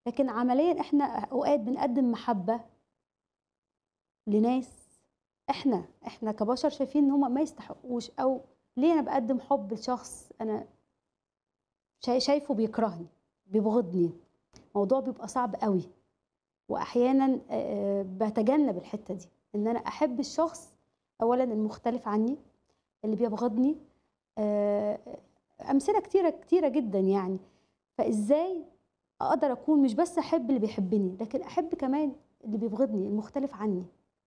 لكن عمليا احنا اوقات بنقدم محبه لناس احنا احنا كبشر شايفين ان هم ما يستحقوش او ليه انا بقدم حب لشخص انا شاي- شايفه بيكرهني بيبغضني الموضوع بيبقى صعب قوي واحيانا آه، بتجنب الحته دي ان انا احب الشخص اولا المختلف عني اللي بيبغضني آه، امثله كتيره كتيره جدا يعني فازاي اقدر اكون مش بس احب اللي بيحبني لكن احب كمان اللي بيبغضني المختلف عني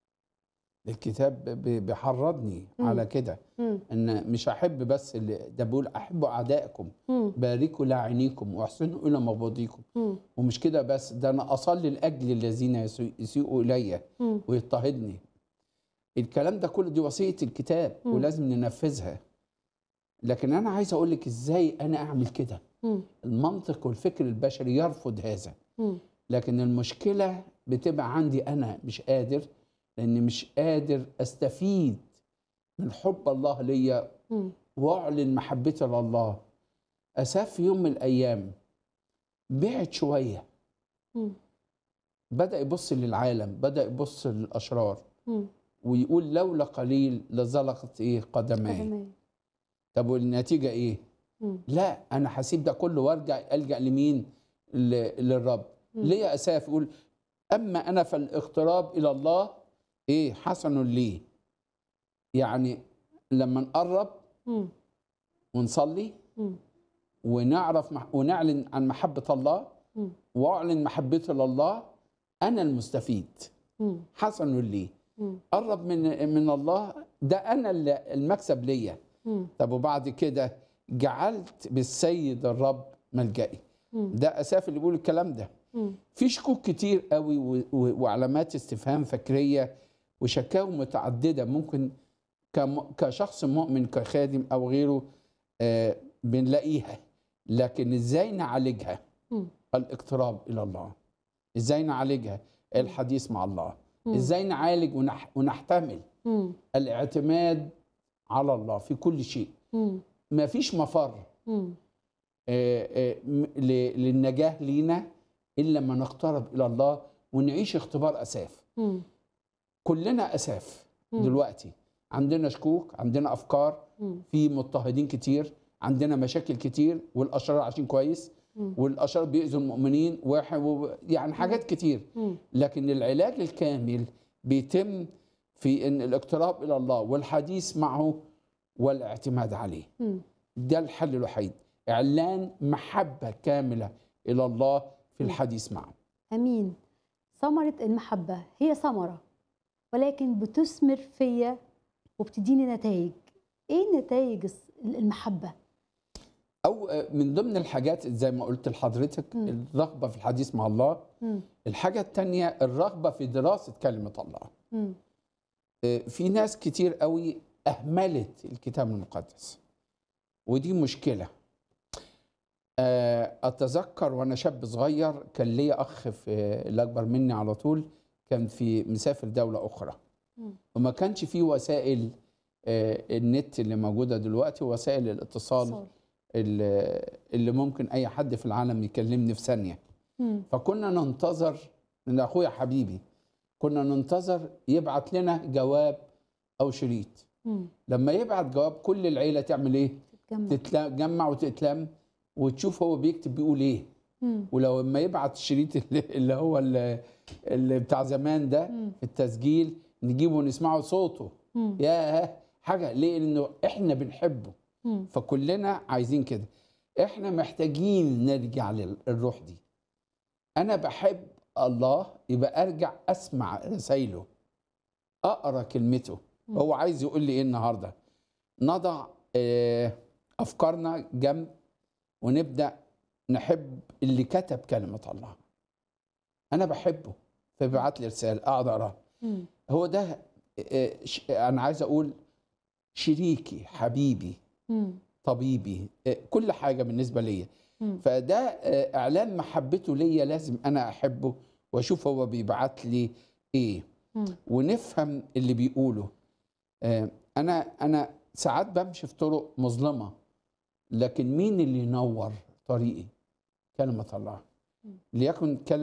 الكتاب ب- بيحرضني مم. على كده مم. ان مش احب بس اللي ده بيقول احبوا اعدائكم مم. باركوا لاعنيكم واحسنوا الى مبغضيكم مم. ومش كده بس ده انا اصلي لاجل الذين يسيء- يسيئوا الي مم. ويضطهدني الكلام ده كله دي وصيه الكتاب مم. ولازم ننفذها لكن انا عايز اقول لك ازاي انا اعمل كده مم. المنطق والفكر البشري يرفض هذا مم. لكن المشكله بتبقى عندي انا مش قادر لاني مش قادر استفيد من حب الله ليا مم. واعلن محبتي لله اساف في يوم من الايام بعد شويه مم. بدا يبص للعالم بدا يبص للاشرار مم. ويقول لولا قليل لزلقت ايه قدماي قدماي. طب والنتيجه ايه مم. لا انا هسيب ده كله وارجع الجا لمين ل- للرب مم. ليه اساف يقول اما انا فالاقتراب الى الله ايه حسن لي يعني لما نقرب مم. ونصلي مم. ونعرف مح- ونعلن عن محبه الله مم. واعلن محبتي لله انا المستفيد مم. حسن لي مم. قرب من من الله ده انا اللي- المكسب ليا مم. طب وبعد كده جعلت بالسيد الرب ملجئي مم. ده اساف اللي بيقول الكلام ده مم. في شكوك كتير قوي و- و- وعلامات استفهام فكريه وشكاوى متعدده ممكن كم- كشخص مؤمن كخادم او غيره آه، بنلاقيها لكن ازاي نعالجها مم. الاقتراب الى الله ازاي نعالجها الحديث مع الله مم. ازاي نعالج ونح ونحتمل مم. الاعتماد على الله في كل شيء مم. ما فيش مفر مم. آه، آه، م- ل- للنجاة لينا إلا لما نقترب إلى الله ونعيش اختبار أساف مم. كلنا أساف مم. دلوقتي عندنا شكوك عندنا أفكار مم. في مضطهدين كتير عندنا مشاكل كتير والأشرار عايشين كويس مم. والأشرار بيأذوا المؤمنين وح- و- يعني حاجات كتير مم. لكن العلاج الكامل بيتم في إن الاقتراب إلى الله والحديث معه والاعتماد عليه مم. ده الحل الوحيد اعلان محبه كامله الى الله في الحديث معه امين ثمره المحبه هي ثمره ولكن بتثمر فيا وبتديني نتائج ايه نتائج المحبه او آه، من ضمن الحاجات زي ما قلت لحضرتك مم. الرغبه في الحديث مع الله مم. الحاجه الثانيه الرغبه في دراسه كلمه الله مم. آه، في ناس كتير قوي اهملت الكتاب المقدس ودي مشكله آه، اتذكر وانا شاب صغير كان ليا اخ في اللي اكبر مني على طول كان في مسافر دوله اخرى مم. وما كانش فيه وسائل آه، النت اللي موجوده دلوقتي وسائل الاتصال صار. اللي اللي ممكن اي حد في العالم يكلمني في ثانيه مم. فكنا ننتظر من اخويا حبيبي كنا ننتظر يبعت لنا جواب او شريط مم. لما يبعت جواب كل العيله تعمل ايه تتجمع تتجمع وتتلم وتشوف هو بيكتب بيقول ايه مم. ولو لما يبعت الشريط اللي, اللي هو اللي, اللي بتاع زمان ده مم. في التسجيل نجيبه ونسمعه صوته مم. ياه حاجه ليه لانه احنا بنحبه مم. فكلنا عايزين كده احنا محتاجين نرجع للروح دي انا بحب الله يبقى ارجع اسمع رسايله اقرا كلمته مم. هو عايز يقول لي ايه النهارده نضع آه، افكارنا جنب ونبدا نحب اللي كتب كلمه الله انا بحبه فبيبعت لي رساله اقعد اقراها مم. هو ده آه، ش- انا عايز اقول شريكي حبيبي مم. طبيبي آه، كل حاجه بالنسبه ليا مم. فده آه، اعلان محبته ليا لازم انا احبه واشوف هو بيبعت لي ايه مم. ونفهم اللي بيقوله آه، انا انا ساعات بمشي في طرق مظلمه لكن مين اللي ينور طريقي كلمه الله ليكن كلمة